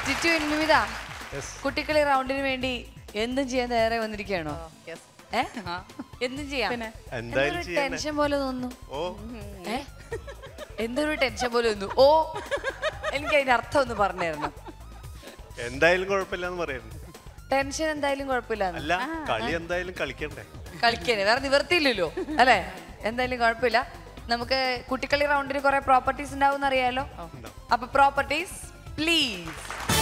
Tittu വിമിത Yes. കുട്ടിക്കളി റൗണ്ടിന് വേണ്ടി എന്തും ചെയ്യാൻ തയ്യാറെ വന്നിരിക്കുകയാണോ യെസ് ഏ എന്തും ചെയ്യാം എന്തായാലും എന്തൊരു ചെയ്യണ്ടേ? ടെൻഷൻ പോലെ തോന്നുന്നു ഓ ഏ എന്തൊരു ടെൻഷൻ പോലെ തോന്നുന്നു ഓ എനിക്ക് അതിന്റെ അർത്ഥം ഒന്ന് പറഞ്ഞു തരണം എന്തായാലും കുഴപ്പമില്ല എന്ന് പറയുന്നു ടെൻഷൻ എന്തായാലും കുഴപ്പമില്ല അല്ല കളി എന്തായാലും കളിക്കണ്ടേ കളിക്കാനേ വേറെ നിവർത്തിയില്ലല്ലോ അല്ലേ എന്തായാലും കുഴപ്പമില്ല നമുക്ക് കുട്ടിക്കളി റൗണ്ടിന് കുറെ പ്രോപ്പർട്ടീസ് ഉണ്ടാവും അറിയാലോ അപ്പൊ പ്രോപ്പർട്ടീസ് പ്ലീസ്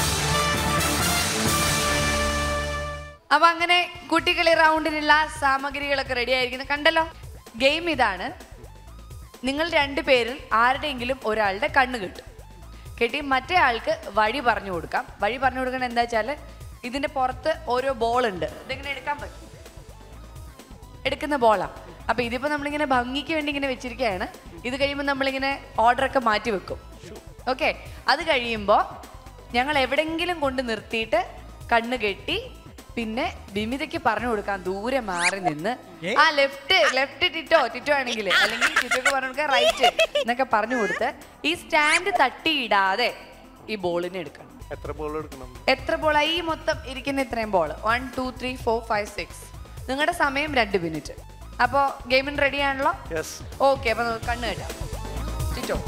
അപ്പൊ അങ്ങനെ കുട്ടികളി റൗണ്ടിനുള്ള സാമഗ്രികളൊക്കെ റെഡി ആയിരിക്കുന്നത് കണ്ടല്ലോ ഗെയിം ഇതാണ് നിങ്ങൾ രണ്ടു പേരിൽ ആരുടെയെങ്കിലും ഒരാളുടെ കണ്ണ് കിട്ടും കെട്ടി മറ്റേ ആൾക്ക് വഴി പറഞ്ഞു കൊടുക്കാം വഴി പറഞ്ഞു കൊടുക്കണം എന്താ വെച്ചാൽ ഇതിന്റെ പുറത്ത് ഓരോ ബോൾ ഉണ്ട് ഇതെങ്ങനെ എടുക്കാൻ പറ്റും എടുക്കുന്ന ബോളാ അപ്പൊ ഇതിപ്പോ നമ്മളിങ്ങനെ ഭംഗിക്ക് വേണ്ടി ഇങ്ങനെ വെച്ചിരിക്കുകയാണ് ഇത് കഴിയുമ്പോൾ നമ്മളിങ്ങനെ ഓർഡർ ഒക്കെ മാറ്റി വെക്കും ഓക്കെ അത് കഴിയുമ്പോൾ ഞങ്ങൾ എവിടെങ്കിലും കൊണ്ട് നിർത്തിയിട്ട് കണ്ണ് കെട്ടി പിന്നെ ബിമിതയ്ക്ക് പറഞ്ഞു കൊടുക്കാൻ ദൂരെ മാറി നിന്ന് ആ ലെഫ്റ്റ് ലെഫ്റ്റ് ടിറ്റോ ടിറ്റോ ആണെങ്കിൽ അല്ലെങ്കിൽ ടിറ്റോക്ക് പറഞ്ഞു കൊടുക്കാൻ റൈറ്റ് എന്നൊക്കെ പറഞ്ഞു കൊടുത്ത് ഈ സ്റ്റാൻഡ് തട്ടിയിടാതെ ഈ ബോളിനെ എടുക്കണം എത്ര ബോൾ എടുക്കണം എത്ര ബോളാ ഈ മൊത്തം ഇരിക്കുന്ന ഇത്രയും ball one two three four five six നിങ്ങളുടെ സമയം രണ്ട് മിനിറ്റ് അപ്പോൾ ഗെയിമിന് റെഡി ആണല്ലോ യെസ് ഓക്കെ അപ്പൊ നമുക്ക് കണ്ണ് കെട്ടാം ചിറ്റോ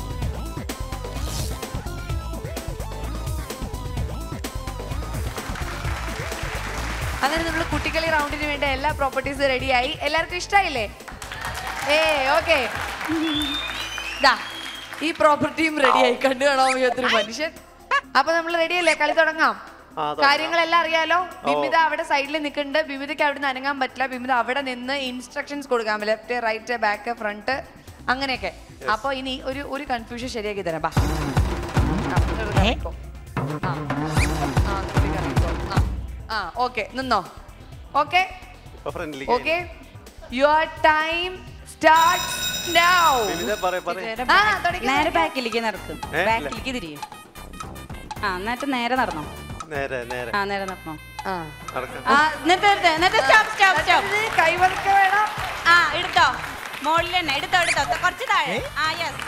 അങ്ങനെ നമ്മൾ കുട്ടികളി റൗണ്ടിന് വേണ്ട എല്ലാ പ്രോപ്പർട്ടീസും റെഡിയായി എല്ലാവർക്കും ഇഷ്ടമായില്ലേ ഏ ഓക്കെ ദാ ഈ പ്രോപ്പർട്ടിയും റെഡിയായി കണ്ടു കാണാൻ വയ്യാത്തൊരു മനുഷ്യൻ അപ്പൊ നമ്മൾ റെഡിയല്ലേ കളി തുടങ്ങാം ആ, തുടങ്ങാം. കാര്യങ്ങളെല്ലാം അറിയാലോ ബിമിത അവിടെ സൈഡിൽ നിൽക്കുന്നുണ്ട് ബിമിതയ്ക്ക് അവിടെ നിന്ന് അനങ്ങാൻ പറ്റില്ല ബിമിത അവിടെ നിന്ന് ഇൻസ്ട്രക്ഷൻസ് കൊടുക്കാം ലെഫ്റ്റ് റൈറ്റ് ബാക്ക് ഫ്രണ്ട് അങ്ങനെയൊക്കെ അപ്പൊ ഇനി ഒരു ഒരു കൺഫ്യൂഷൻ ശരിയാക്കി തരാം ബാ ആ, ഇങ്ങോട്ട് കറങ്ങിക്കോ. ആ. ആ, ഇങ്ങോട്ട് കറങ്ങിക്കോ. ആ. ആ ഓക്കെ നിന്നോ ഓക്കെ ഇപ്പൊ friendly okay your time start now വിവിധ പറയ പറയ ആ തുടങ്ങി നേരെ ബാക്കിലേക്ക് നടക്കും ഏ? ബാക്കിലേക്ക് തിരിയും ആ എന്നിട്ട് നേരെ നടന്നോ നേരെ നേരെ ആ നേരെ നടന്നോ ആ നടക്കാം ആ എന്നിട്ട് എടുത്ത് എന്നിട്ട് സ്റ്റോപ്പ് സ്റ്റോപ്പ് സ്റ്റോപ്പ് കൈവതക്ക വേണം ആ എടുത്തോ മുകളിൽ തന്നെ എടുത്തോ എടുത്തോ കുറച്ച് താഴെ ആ യെസ്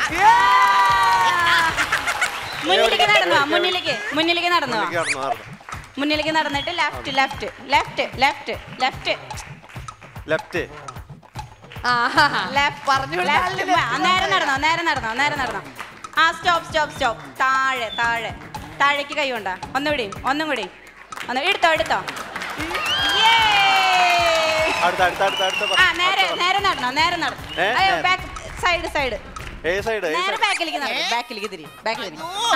മുന്നിലേക്ക് നടന്നോ മുന്നിലേക്ക് മുന്നിലേക്ക് നടന്നോ മുന്നിലേക്ക് നടന്നു നടന്നു മുന്നിലേക്ക് നടന്നിട്ട് left left left left left left left പറഞ്ഞു നേരെ നടന്നോ നേരെ നടന്നോ നേരെ നടന്നോ ആ സ്റ്റോപ്പ് സ്റ്റോപ്പ് സ്റ്റോപ്പ് താഴെ താഴെ താഴേക്ക് കൈ കൊണ്ടാ ഒന്നുകൂടി ഒന്നും കൂടി ഒന്ന് എടുത്തോ എടുത്തോ Yay! അടുത്ത അടുത്ത അടുത്ത അടുത്ത ആ നേരെ നേരെ നടന്നോ നേരെ നടന്നു ഏ, അയ്യോ നേരെ. ബാക്ക് സൈഡ് സൈഡ് ഏ സൈഡ് ഏ നേരെ സൈഡ് ബാക്കിലേക്ക് നടക്കും ബാക്കിലേക്ക് തിരി ബാക്കിലേക്ക്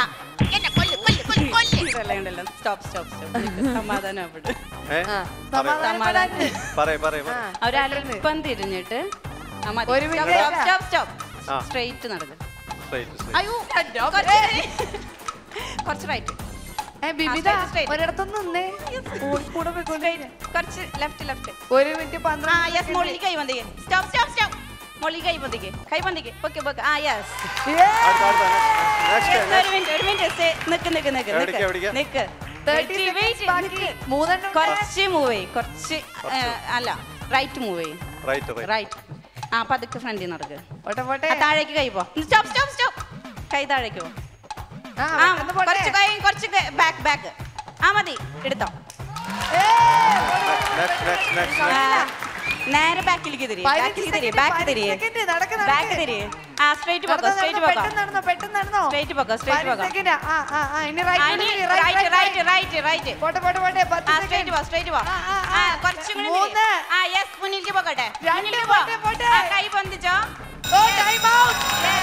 തിരി സ്റ്റോപ്പ് സ്റ്റോപ്പ് സ്റ്റോപ്പ് സമാധാനപ്പെട്ട് ഏ ആ, പറയ സമാധാനപ്പെടാൻ. പറയ പറയ ആ, ഒരല്പം തിരിഞ്ഞിട്ട് ആ, മതി. ഒരു Stop, minute. stop, stop, stop. ആ. Straight നടക്ക്. സ്ട്രൈറ്റ് അയ്യോ, കുറച്ച് കുറച്ച് റൈറ്റ് ഏ, ബിബിത straight, straight. ഒരിടത്തൊന്നും നിന്നേ കൂടെ പോയിക്കൊണ്ടിരിക്കുന്നെ. കുറച്ച് ലെഫ്റ്റ് ലെഫ്റ്റ് ഒരു മിനിറ്റ് ആ പന്ത്രണ്ട് യെസ് മുകളിൽ കൈ വന്നിക്ക് സ്റ്റോപ്പ് സ്റ്റോപ്പ് സ്റ്റോപ്പ് മുകളിൽ കൈ വന്നിക്ക് കൈ വന്നിക്ക് ഓക്കെ ഓക്കെ ആ യെസ് അടുത്ത അടുത്ത നെക്സ്റ്റ് ഒരു മിനിറ്റ് ഒരു മിനിറ്റ് നിക്ക് നിക്ക് നിക്ക് എവിടേക്കാ, എവിടേക്കാ? നിക്ക് തേർട്ടി Wait, wait, ബാക്കി നിക്ക്. മൂന്നെണ്ണം കൂടെ. കുറച്ച് മൂവ് ചെയ്യ് കുറച്ച് ഏ, അല്ല റൈറ്റ് മൂവ് ചെയ്യ് റൈറ്റ് റൈറ്റ് റൈറ്റ് ആ പതുക്കെ ഫ്രണ്ടിൽ നടക്ക് പോട്ടെ പോട്ടെ ആ, താഴേക്ക് കൈ പോ സ്റ്റോപ്പ് സ്റ്റോപ്പ് സ്റ്റോപ്പ് കൈ താഴേക്ക് പോ ആ, ആ പെട്ടെന്ന് പോട്ടെ. കുറച്ച് കൈ കുറച്ച് ബാക്ക് ബാക്ക് ആ മതി എടുത്തോ നെക്സ്റ്റ് നെക്സ്റ്റ് നെക്സ്റ്റ് ആ, നേരെ ബാക്കിലേക്ക് തിരി പതിനഞ്ച് ബാക്കിലേക്ക് തിരി second, ബാക്ക് പതിനഞ്ച് തിരി second, നടക്ക്, ബാക്ക് നടക്ക്. തിരി ആ സ്ട്രൈറ്റ് പോക്കോ നടന്നോ, സ്ട്രൈറ്റ് നടന്നോ, പോക്കോ പെട്ടെന്ന് നടന്നോ പെട്ടെന്ന് നടന്നോ സ്ട്രൈറ്റ് പോക്കോ സ്ട്രൈറ്റ് പതിനഞ്ച് പോക്കോ second. ആ, ആ, ആ, ഇനി ആ, right ഇനി തിരി, right, right right, right right. Right right പോട്ടെ പോട്ടെ പോട്ടെ പത്ത് ആ second. സ്ട്രൈറ്റ് പോ സ്ട്രൈറ്റ് പോ ആ, ആ, ആ ആ. കുറച്ചും കൂടി മൂന്ന്. തിരി. ആ യെസ് മുന്നിലേക്ക് പോകട്ടെ രണ്ട്, മുന്നിലേക്ക് പോ പോട്ടെ, പോട്ടെ. ആ, കൈ പൊന്തിച്ചോ ഓ, time out.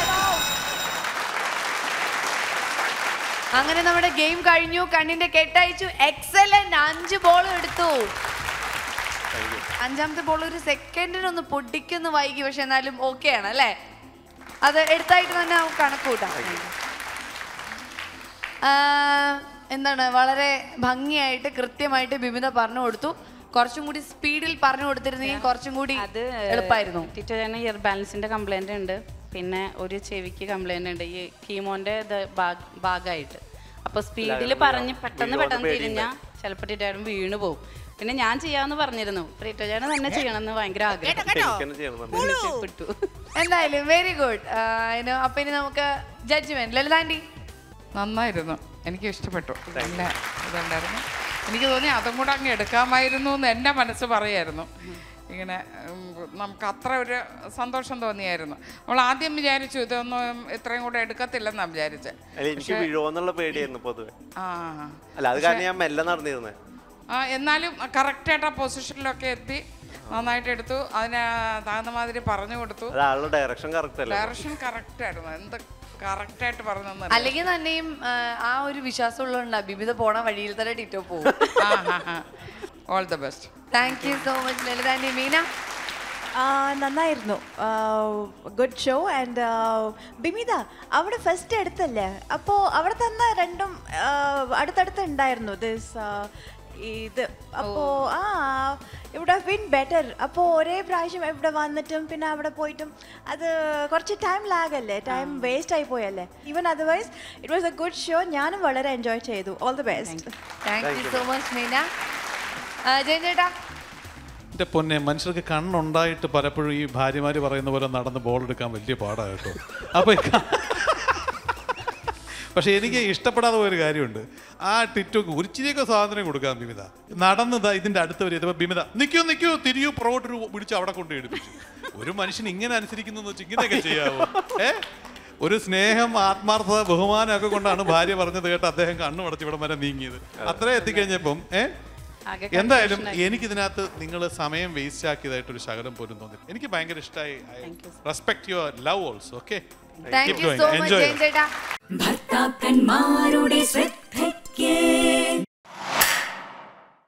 അങ്ങനെ നമ്മുടെ ഗെയിം കഴിഞ്ഞു കണ്ണിന്റെ കെട്ടയച്ചു എക്സലന്റ് അഞ്ച് ബോൾ എടുത്തു അഞ്ചാമത്തെ ബോൾ ഒരു സെക്കൻഡിനൊന്ന് പൊടിക്കൊന്ന് വൈകി പക്ഷെ എന്നാലും ഓക്കെ ആണ് അല്ലേ അത് എടുത്തായിട്ട് തന്നെ നമുക്ക് കണക്ക് കൂട്ടാം ആ, എന്താണ് വളരെ ഭംഗിയായിട്ട് കൃത്യമായിട്ട് ബിമിത പറഞ്ഞു കൊടുത്തു കുറച്ചും കൂടി സ്പീഡിൽ പറഞ്ഞു കൊടുത്തിരുന്നെങ്കിൽ കുറച്ചും കൂടി അത് എളുപ്പമായിരുന്നു ടിറ്റോ ചേട്ടന് ഇയർ ബാലൻസിന്റെ കംപ്ലൈന്റ് ഉണ്ട് പിന്നെ ഒരു ചെവിക്ക് കംപ്ലൈന്റ് ഉണ്ട് ഈ കീമോന്റെ ഇത് ഭാഗ- ഭാഗമായിട്ട് അപ്പൊ സ്പീഡിൽ പറഞ്ഞ് പെട്ടെന്ന് പെട്ടെന്ന് തിരിഞ്ഞാ ചിലപ്പോൾ ടിറ്റോചേട്ടൻ വീണ് പോകും പിന്നെ ഞാൻ ചെയ്യാന്ന് പറഞ്ഞിരുന്നു ടിറ്റോ ചേട്ടൻ തന്നെ ചെയ്യണമെന്ന് ഭയങ്കര ആഗ്രഹം എനിക്കെന്നെ ചെയ്യണം പറഞ്ഞു വിട്ടു എന്തായാലും വെരി ഗുഡ് അപ്പൊ ഇനി നമുക്ക് ജഡ്ജ്മെന്റ് ലളിതാൻഡി നന്നായിരുന്നു എനിക്ക് ഇഷ്ടപ്പെട്ടു നല്ല ഇതുണ്ടായിരുന്നു എനിക്ക് തോന്നി അതും കൂടെ അങ്ങ് എടുക്കാമായിരുന്നു എന്ന് എൻ്റെ മനസ്സ് പറയായിരുന്നു ഇങ്ങനെ ഉം, നമുക്ക് അത്ര ഒരു സന്തോഷം തോന്നിയായിരുന്നു നമ്മൾ ആദ്യം വിചാരിച്ചു ഇതൊന്നും ഇത്രയും കൂടെ എടുക്കത്തില്ലെന്നാണ് വിചാരിച്ചത് അല്ല എനിക്ക് വീഴുമോന്നുള്ള പേടിയായിരുന്നു പൊതുവെ ആ അല്ല അത് കാരണം ഞാൻ മെല്ലെ നടന്നിരുന്നേ ആ എന്നാലും കറക്റ്റായിട്ട് ആ പൊസിഷനിലൊക്കെ എത്തി നന്നായിട്ട് എടുത്തു അതിന് താഴ്ന്ന മാതിരി പറഞ്ഞു കൊടുത്തു അത് ആളുടെ ഡയറക്ഷൻ കറക്റ്റ് അല്ലേ ഡയറക്ഷൻ കറക്റ്റ് ആയിരുന്നു എന്ത് കറക്റ്റായിട്ട് പറഞ്ഞു തന്നെ അല്ലെങ്കിൽ തന്നെയും ആ, ആ ഒരു വിശ്വാസം ഉള്ളതുകൊണ്ട് ബിബിത പോണ വഴിയിൽ തന്നെ ടിറ്റോ പോകും all the best thank you so much Lalitha auntie Meena ആ, നന്നായിരുന്നു ഗുഡ് ഷോ ആൻഡ് ബിമിത അവിടെ ഫസ്റ്റ് എടുത്തല്ലേ അപ്പോൾ അവിടെ തന്നെ രണ്ടും ആ, അടുത്തടുത്ത് ഉണ്ടായിരുന്നു ദിസ് ഇത് അപ്പോൾ ആ ഇവിടെ ബിൻ ബെറ്റർ അപ്പോൾ ഒരേ പ്രാവശ്യം ഇവിടെ വന്നിട്ടും പിന്നെ അവിടെ പോയിട്ടും അത് കുറച്ച് ടൈം ലാഗല്ലേ ടൈം വേസ്റ്റ് ആയി പോയല്ലേ even otherwise it was a good show ഞാനും വളരെ എൻജോയ് ചെയ്തു all the best thank you so much Meena ആ, ജയൻ ചേട്ടാ എൻ്റെ പൊന്നെ മനുഷ്യർക്ക് കണ്ണുണ്ടായിട്ട് പലപ്പോഴും ഈ ഭാര്യമാര് പറയുന്ന പോലെ നടന്ന് ബോൾ എടുക്കാൻ വലിയ പാടാണ് കേട്ടോ അപ്പൊ ഈ ക- പക്ഷെ എനിക്ക് ഇഷ്ടപ്പെടാത്ത ഒരു കാര്യമുണ്ട് ആ ടിറ്റോക്ക് ഉരിച്ചിരിയൊക്കെ സ്വാതന്ത്ര്യം കൊടുക്കാം ബിമിത നടന്ന് ദാ ഇതിന്റെ അടുത്ത് വരെ ഇതിപ്പോ ബിമിത നിൽക്കൂ നിൽക്കൂ തിരിയൂ പുറകോട്ട് പിടിച്ച് അവിടെ കൊണ്ട് എടുപ്പിച്ചു ഒരു മനുഷ്യൻ ഇങ്ങനെ അനുസരിക്കുന്നു വെച്ച് ഇങ്ങനെയൊക്കെ ചെയ്യാവോ ഏ ഒരു സ്നേഹം ആത്മാർത്ഥത ബഹുമാനം ഒക്കെ കൊണ്ടാണ് ഭാര്യ പറഞ്ഞത് കേട്ട് അദ്ദേഹം കണ്ണു അടച്ച് ഇവിടെ വരെ നീങ്ങിയത് അത്ര എത്തിക്കഴിഞ്ഞപ്പം ഏഹ് ആകെ എന്തായാലും എനിക്കിതിനകത്ത് നിങ്ങൾ സമയം വേസ്റ്റ് ആക്കിയതായിട്ട് ഒരു ശകലം പോലും തോന്നില്ല എനിക്ക് ഭയങ്കര ഇഷ്ടമായി respect your love also okay thank you so much Jayan ചേട്ടാ ഭർത്താക്കന്മാരുടെ ശ്രദ്ധയ്ക്ക്